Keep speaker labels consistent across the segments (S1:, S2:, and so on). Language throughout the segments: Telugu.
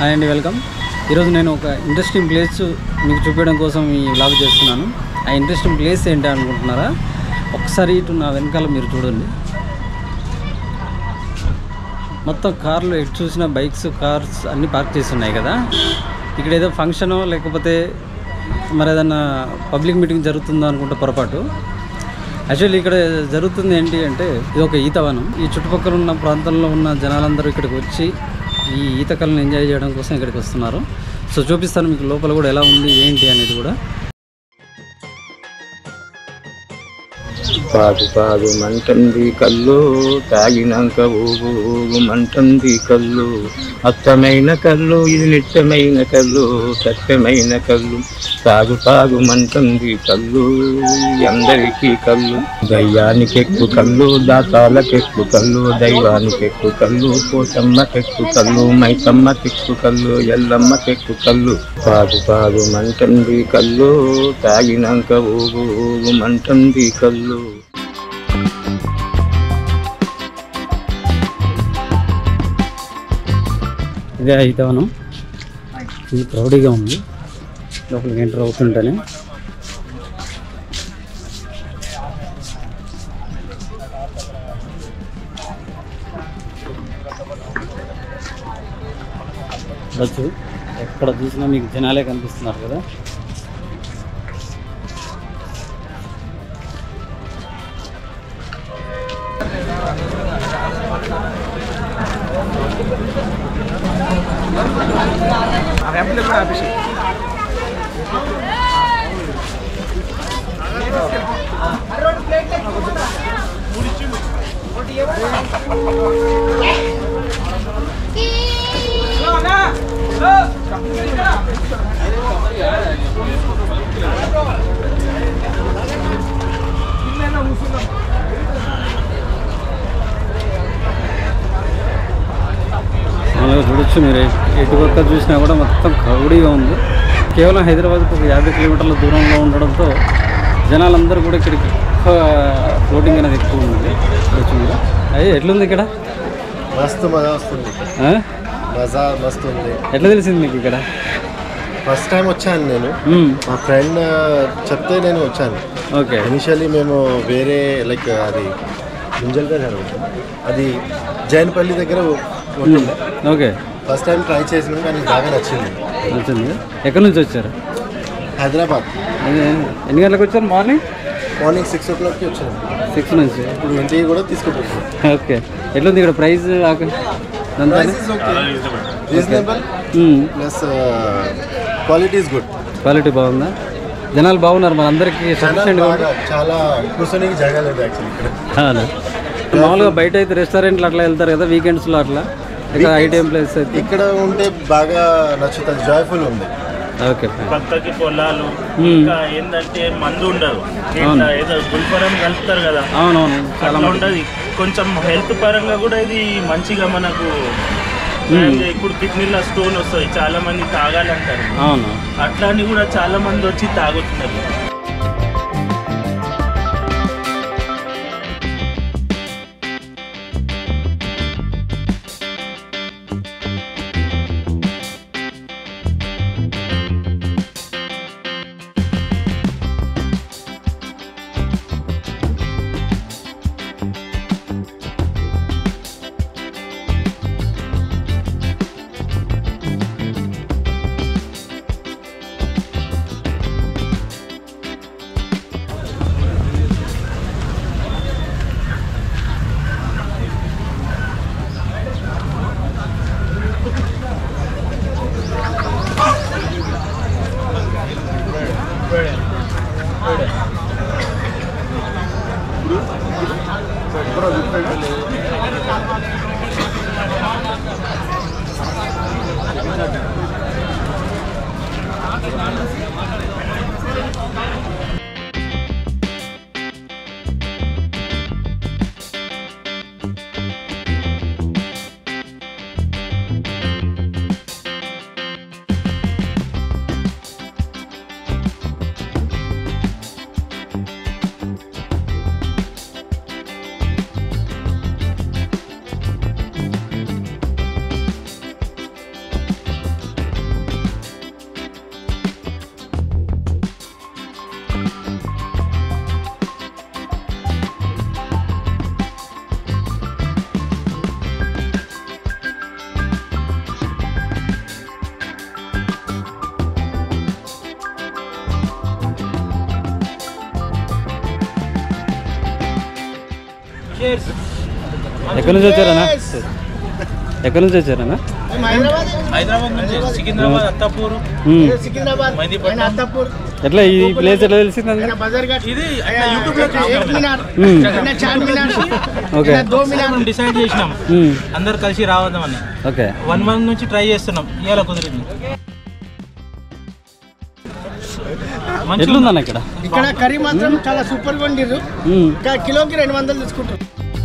S1: హాయ్ అండి వెల్కమ్ ఈరోజు నేను ఒక ఇంట్రెస్టింగ్ ప్లేస్ మీకు చూపించడం కోసం ఈ వ్లాగ్ చేస్తున్నాను ఆ ఇంట్రెస్టింగ్ ప్లేస్ ఏంటి అనుకుంటున్నారా ఒకసారి ఇటు నా వెనకాల మీరు చూడండి మొత్తం కార్లు ఎటు చూసిన బైక్స్ కార్స్ అన్నీ పార్క్ చేసి ఉన్నాయి కదా ఇక్కడ ఏదో ఫంక్షనో లేకపోతే మరి ఏదన్నా పబ్లిక్ మీటింగ్ జరుగుతుందో అనుకుంటే పొరపాటు యాక్చువల్లీ ఇక్కడ జరుగుతుంది ఏంటి అంటే ఇది ఒక ఈతవనం ఈ చుట్టుపక్కల ఉన్న ప్రాంతంలో ఉన్న జనాలందరూ ఇక్కడికి వచ్చి ఈ ఈత కళను ఎంజాయ్ చేయడం కోసం ఇక్కడికి వస్తున్నారు సో చూపిస్తాను మీకు లోపల కూడా ఎలా ఉంది ఏంటి అనేది కూడా
S2: పాగు పాగు మంటంది కళ్ళు తాగినాక ఊగు ఊగు మంటంది కళ్ళు అత్తమైన కళ్ళు ఇది నిత్యమైన కళ్ళు సత్యమైన కళ్ళు తాగు తాగు మంటంది కళ్ళు అందరికీ కళ్ళు దయ్యానికెక్కు కళ్ళు దాతాలకెక్కు కళ్ళు దైవానికెక్కు కళ్ళు పోతమ్మకెక్కు కళ్ళు మైతమ్మకెక్కు కళ్ళు ఎల్లమ్మకెక్కు కళ్ళు పాగు పాగు మంటంది కళ్ళు తాగినాక ఊగు ఊగు మంటంది కళ్ళు
S1: ఇదే ఈతవనం ఇది క్రౌడీగా ఉంది లోపలికి ఎంటర్ అవుతుంటేనే చూడొచ్చు ఎక్కడ చూసినా మీకు జనాలే కనిపిస్తున్నారు కదా మామూలుగా చూడొచ్చు మీరు ఎటు- ఎటు పక్క చూసినా కూడా మొత్తం క్రౌడీగా ఉంది కేవలం హైదరాబాద్కి ఒక యాభై కిలోమీటర్ల దూరంలో ఉండడంతో జనాలందరూ కూడా ఇక్కడికి ఎక్కువ ఫ్లోటింగ్ అనేది ఎక్కువ ఉంది చూడొచ్చు మీరు అయ్యి ఎట్లుంది ఇక్కడ
S3: మస్తు మజా వస్తుంది
S1: ఆ?
S3: మజా మస్తు ఉంది
S1: ఎట్లా తెలిసింది మీకు ఇక్కడ
S3: ఫస్ట్ టైం వచ్చాను నేను
S1: మ్మ్.
S3: మా ఫ్రెండ్ చెప్తే నేను వచ్చాను
S1: ఓకే
S3: ఇనిషియల్లీ మేము వేరే లైక్ అది గుంజల్గా అది జైన్పల్లి దగ్గర ఉంటుండే
S1: ఓకే
S3: ఫస్ట్ టైం ట్రై చేసినాం కానీ బాగా నచ్చింది
S1: వచ్చింది ఎక్కడి నుంచి వచ్చారు
S3: హైదరాబాద్
S1: ఎన్ని ఎన్ని గంటలకు వచ్చారు మార్నింగ్
S3: మార్నింగ్ సిక్స్ ఓ క్లాక్కి వచ్చాను
S1: సిక్స్ నుంచి
S3: ఇప్పుడు ఇంటికి కూడా తీసుకుంటున్నాం
S1: ఓకే ఎట్లుంది ఇక్కడ price
S3: price is okay reasonable plus quality is good
S1: quality బాగుందా జనాలు బాగున్నారు మన అందరికీ సఫిషియెంట్గా
S3: బాగా చాలా కూర్చొనికి జరగలేదు యాక్చువల్లీ ఇక్కడ
S1: అవును. మామూలుగా బయట అయితే రెస్టారెంట్లు అట్లా వెళ్తారు కదా వీకెండ్స్లో అట్లా ఇక్కడ ఐటీఎం ప్లేస్ అయితే
S3: ఇక్కడ ఉంటే బాగా నచ్చుతుంది జాయ్ఫుల్ ఉంది
S1: ఓకే ఫైన్
S4: పక్కకి పొలాలు
S1: మ్మ్.
S4: ఇంకా ఏంటంటే మందు ఉండదు ఇట్లా ఏదో గుల్ఫరం కలుపుతారు కదా
S1: అవునవును చాలా
S4: అట్లా ఉండదు కొంచెం హెల్త్ పరంగా కూడా ఇది మంచిగా మనకు సాయం చేయ- ఇప్పుడు కిడ్నీలో స్టోన్ వస్తుంది చాలా మంది తాగాలంటారు
S1: అవును
S4: అట్లా అని కూడా చాలా మంది వచ్చి తాగుతున్నారు
S1: ఎక్కడి నుంచి వచ్చారన్నా ఎక్కడి నుంచి వచ్చారన్నా
S5: హైదరాబాద్ నుంచి సికింద్రాబాద్ అత్తాపూర్
S1: ఉమ్.
S6: సికింద్రాబాద్
S5: మైదీపట్నం
S6: అత్తాపూర్
S1: ఎట్లా ఈ ప్లేస్ ఎట్లా తెలిసింది
S6: బజార్ ఘాట్
S5: ఇది యూట్యూబ్ లో
S6: ఏక్ మినార్
S1: ఉమ్.
S6: నిన్న చార్ మినార్
S1: ఓకే
S6: నిన్న దో మినార్
S5: డిసైడ్ చేసినాం
S1: ఉమ్.
S5: అందరు కలిసి రావద్దామని
S1: ఓకే
S5: వన్ మంత్ నుంచి ట్రై చేస్తున్నాం ఇవాళ కుదిరింది మంచిగా
S1: ఎట్లుందన్న ఇక్కడ
S6: ఇక్కడ కర్రీ మాత్రం చాలా సూపర్ గా వండిర్రు
S1: ఉమ్.
S6: ఇంకా కిలోకి రెండు వందలు తీసుకుంటారు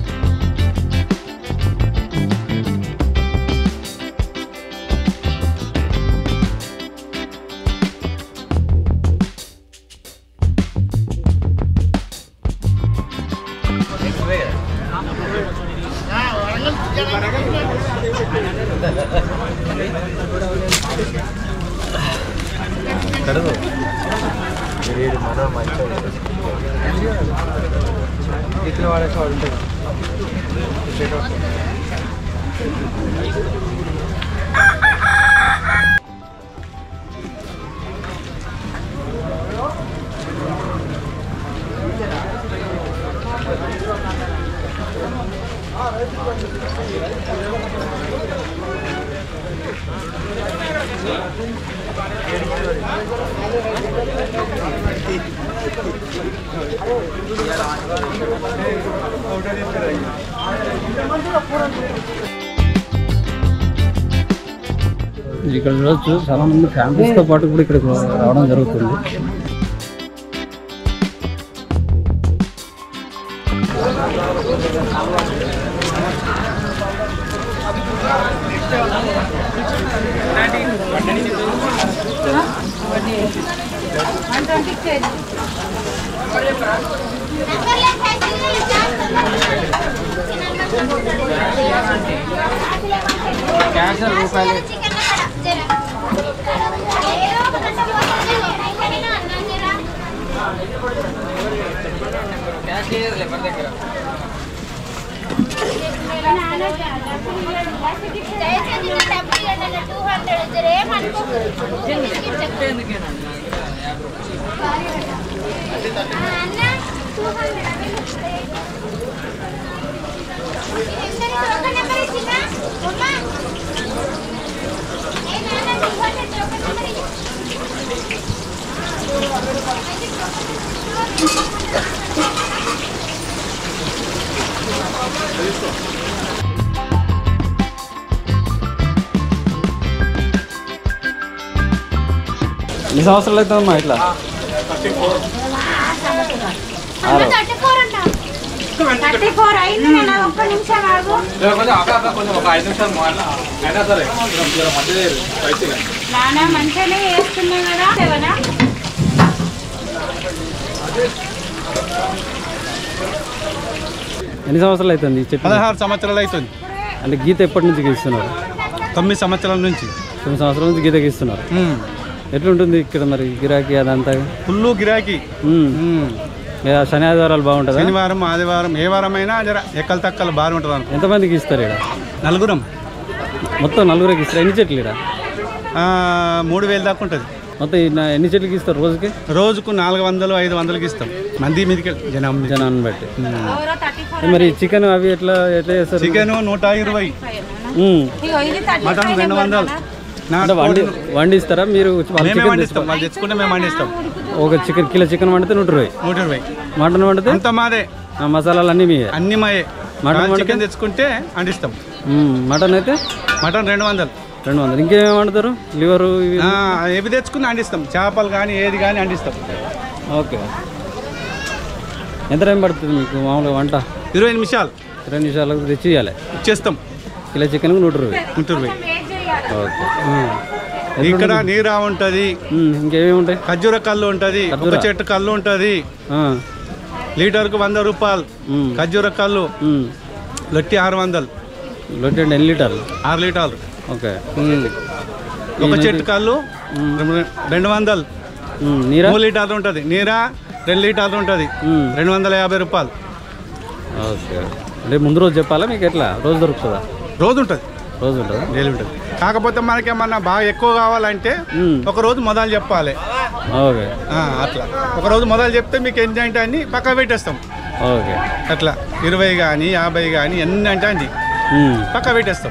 S1: ఇక్కడ చూడొచ్చు చాలా మంది ఫ్యామిలీస్ తో పాటు కూడా ఇక్కడ రావడం జరుగుతుంది
S7: టూ హండ్రెడ్ అన్న టూ హండ్రెడ్ ఒక నెంబర్ ఇచ్చిందా అమ్మా ఏ నాన్న టూ హండ్రెడ్ ఒక నెంబర్ ఇచ్చి
S1: ఎన్ని సంవత్సరాలు అవుతుందమ్మా ఇట్లా
S7: అమ్మ థర్టీ ఫోర్ అంట థర్టీ ఫోర్ అయింది నాన్న ఒక్క నిమిషం ఆగు నాన్న మంచిగానే వేస్తున్నా కదా సెవెనా
S1: ఎన్ని సంవత్సరాలు అవుతుంది ఈ చెట్టు
S8: పదహారు సంవత్సరాలు అవుతుంది
S1: అంటే గీత ఎప్పటి నుంచి గీస్తున్నారు
S8: తొమ్మిది సంవత్సరాల నుంచి
S1: తొమ్మిది సంవత్సరాల నుంచి గీత గీస్తున్నారు ఎట్లుంటుంది ఇక్కడ మరి గిరాకీ అదంతా
S8: ఫుల్లు గిరాకీ
S1: ఉమ్.
S8: ఉమ్.
S1: ఏ శని ఆదివారాలు బాగుంటుందా
S8: శనివారం ఆదివారం ఏ వారం అయినా జర ఎక్కల తక్కలు బాగా ఉంటుంది అనుకో
S1: ఎంతమందికి ఇస్తారు ఇక్కడ
S8: నలుగురం
S1: మొత్తం నలుగురికి ఇస్తారు ఎన్ని చెట్లు ఇక్కడ
S8: ఆ, మూడు వేలు దాకా ఉంటుంది
S1: మొత్తం ఈ నా- ఎన్ని చెట్లకి ఇస్తారు రోజుకి
S8: రోజుకు నాలుగు వందలు ఐదు వందలకి ఇస్తాం మంది మీదకి జనం మీద.
S1: జనాన్ని బట్టి
S7: ఎవరో థర్టీ ఫోర్
S1: మరి చికెన్ అవి ఎట్లా ఎట్లా చేస్తారు
S8: చికెన్ నూట ఇరవై
S1: ఉమ్.
S7: ఇగో ఇది థర్టీ
S8: మటన్ రెండు వందలు నా
S1: అంటే వండి వండిస్తారా మీరు వాళ్ళ
S8: మేమే
S1: చికెన్
S8: వండిస్తాం వాళ్ళు తెచ్చుకుంటే మేము వండిస్తాం
S1: తెచ్చుకో- ఒక చికెన్ కిలో చికెన్ వండితే నూట ఇరవై
S8: నూట ఇరవై
S1: మటన్ వండితే
S8: అంత మాదే
S1: ఆ మసాలాలు అన్నీ మీవే
S8: అన్ని మాయే
S1: మటన్ వండితే?
S8: చికెన్ తెచ్చుకుంటే వండిస్తాం
S1: ఉమ్. మటన్ అయితే
S8: మటన్ రెండు వందలు
S1: రెండు వందలు ఇంకేమేమి వండుతారు లివరు ఇవి
S8: ఆ, ఏవి తెచ్చుకుని వండిస్తాం చేపలు కానీ ఏది కానీ వండిస్తాం
S1: ఓకే ఎంత టైం పడుతుంది మీకు మామూలుగా వంట
S8: ఇరవై నిమిషాలు
S1: ఇరవై నిమిషాలకు తెచ్చి ఇవ్వాలి
S8: ఇచ్చేస్తాం
S1: కిలో చికెన్కి నూట ఇరవై
S8: నూట ఇరవై
S1: ఓకే
S8: ఇక్కడ నీరా ఉంటుంది
S1: ఉమ్. ఇంకేమేమి ఉంటాయి
S8: ఖర్జూర కళ్ళు ఉంటుంది ఒక
S1: ఖర్జూర.
S8: చెట్టు కళ్ళు ఉంటుంది
S1: ఆ.
S8: లీటర్కు వంద రూపాయలు
S1: ఉమ్.
S8: ఖర్జూర కళ్ళు
S1: ఉమ్.
S8: లొట్టి ఆరు వందలు
S1: లొట్టి అంటే ఎన్ని లీటర్లు
S8: ఆరు లీటర్లు
S1: ఓకే
S8: ఒక చెట్టు కళ్ళు రెండు వందలు
S1: ఉమ్. నీరా
S8: మూడు లీటర్లు ఉంటుంది నీరా రెండు లీటర్లు ఉంటుంది
S1: ఉమ్.
S8: రెండు వందల యాభై రూపాయలు
S1: ఓకే అంటే ముందు రోజు చెప్పాలా మీకు ఎట్లా రోజు దొరుకుతుందా
S8: రోజు ఉంటుంది
S1: రోజు ఉంటుందా
S8: డైలీ ఉంటుంది కాకపోతే మనకి ఏమన్నా బాగా ఎక్కువ కావాలంటే
S1: ఉమ్.
S8: ఒక రోజు మొదలు చెప్పాలి
S1: ఓకే
S8: ఆ, అట్లా ఒక రోజు మొదలు చెప్తే మీకు ఎన్ని అంటే అన్ని పక్క పెట్టేస్తాం
S1: ఓకే
S8: అట్లా ఇరవై కానీ యాభై కానీ ఎన్ని అంటే అండి
S1: ఉమ్.
S8: పక్క పెట్టేస్తాం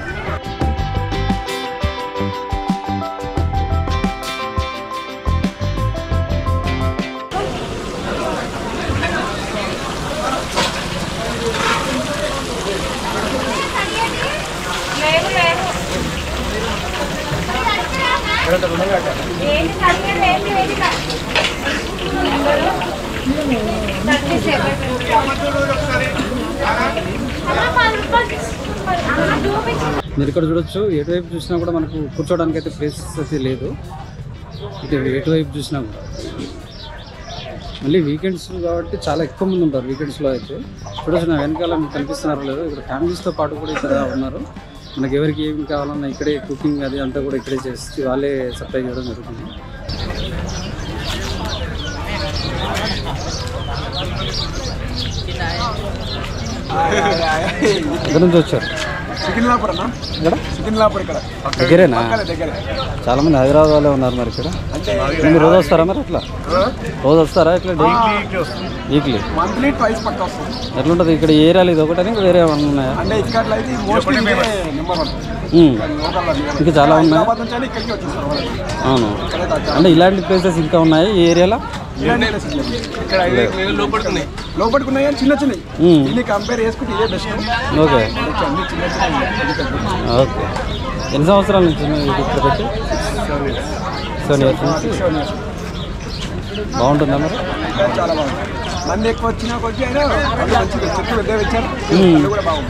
S7: లేదు లేదు ఏంటి తగ్గేది ఏంటి ఏంటి థర్టీ సెవెన్ చూపించు
S1: మీరు ఇక్కడ చూడొచ్చు ఎటువైపు చూసినా కూడా మనకు కూర్చోవడానికి అయితే ప్లేస్ అయితే లేదు ఇటు ఎటువైపు చూసినా కూడా మళ్ళీ వీకెండ్స్ కాబట్టి చాలా ఎక్కువ మంది ఉంటారు వీకెండ్స్లో అయితే చూడొచ్చు నా వెనకాల మీకు కనిపిస్తున్నారో లేదో ఇక్కడ ఫ్యామిలీస్తో పాటు కూడా ఇక్కడ ఉన్నారు మనకి ఎవరికి ఏమి కావాలన్నా ఇక్కడే కుకింగ్ అది అంతా కూడా ఇక్కడే చేసి వాళ్ళే సప్లై చేయడం జరుగుతుంది ఎక్కడి నుంచి వచ్చారు
S9: సికింద్రాపూర్ అన్న
S1: ఇక్కడ
S9: సికింద్రాపూర్ ఇక్కడ
S1: దగ్గరేనా
S9: దగ్గర
S1: చాలా మంది హైదరాబాద్ వాళ్ళే ఉన్నారు మరి ఇక్కడ మీరు రోజు వస్తారా మరి అట్లా రోజు వస్తారా ఇట్లా డైలీ వీక్లీ
S9: మంత్లీ ట్వైస్ పక్క వస్తుంది
S1: ఎట్లుంటుంది ఇక్కడ ఈ ఏరియాలో ఇది ఒకటని ఇంకా వేరే ఏమన్నా ఉన్నాయా
S9: అంటే ఇక్కడ అయితే mostly number one
S1: um.
S9: Local
S1: ఇంకా చాలా ఉన్నాయి
S9: హైదరాబాద్ నుంచి అని ఇక్కడికి వచ్చేస్తారు వాళ్ళు.
S1: అవును
S9: ఇక్కడే తగ్గ
S1: అంటే ఇలాంటి ప్లేసెస్ ఇంకా ఉన్నాయి ఈ ఏరియాలో
S9: ఇలాంటి places లేవు. ఇక్కడ ఐదు లోపడుకున్నాయి లోపడుకున్నాయి కానీ చిన్న చిన్నవి
S1: ఉమ్.
S9: ఇన్ని కంపేర్ చేసుకుంటే ఇదే బెస్ట్
S1: ఓకే
S9: అన్ని చిన్న చిన్న
S1: ఓకే ఎన్ని సంవత్సరాల నుంచి ఉన్నాయి ఇది ఇక్కడ పెట్టి సెవెన్ ఇయర్స్ నుంచి బాగుంటుందా మరి
S9: చాలా బాగుంది మంది ఎక్కువ వచ్చినా కొద్ది అయినా వాళ్ళు మంచిగా చెట్టు పెద్దగా వచ్చారు
S1: ఉమ్.
S9: అది కూడా బాగుంది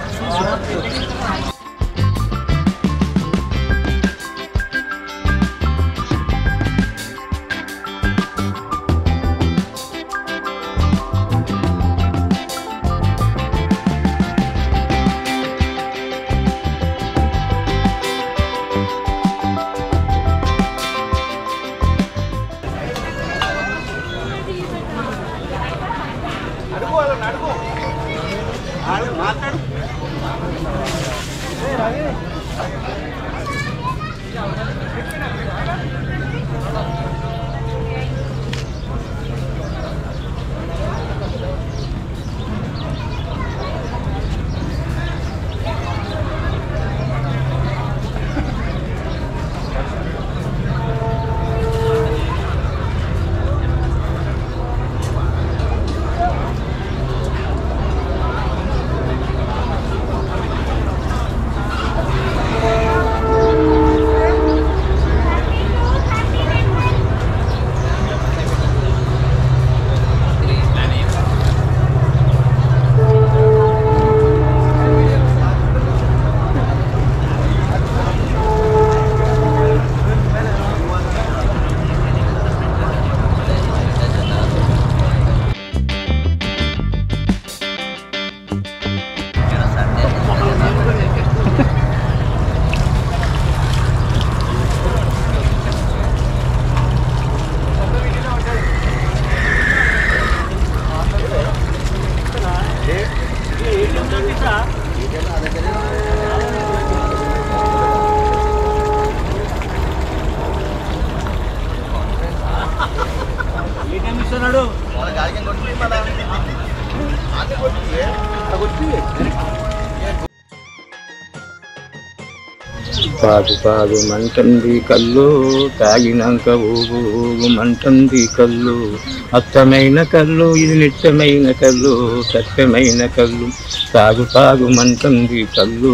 S2: పాగు పాగు మంటంది కళ్ళు తాగినాక ఊగు ఊగు మంటంది కళ్ళు అత్తమైన కళ్ళు ఇది నిత్యమైన కళ్ళు సత్యమైన కళ్ళు తాగు తాగు మంటంది కళ్ళు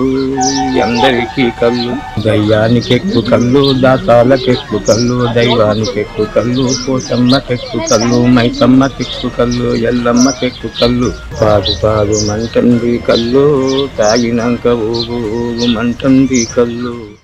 S2: అందరికీ కళ్ళు దయ్యానికెక్కు కళ్ళు దాతాలకెక్కు కళ్ళు దైవానికెక్కు కళ్ళు పోసమ్మకెక్కు కళ్ళు మైసమ్మకెక్కు కళ్ళు ఎల్లమ్మకెక్కు కళ్ళు పాగు పాగు మంటంది కళ్ళు తాగినాక ఊగు ఊగు మంటంది కళ్ళు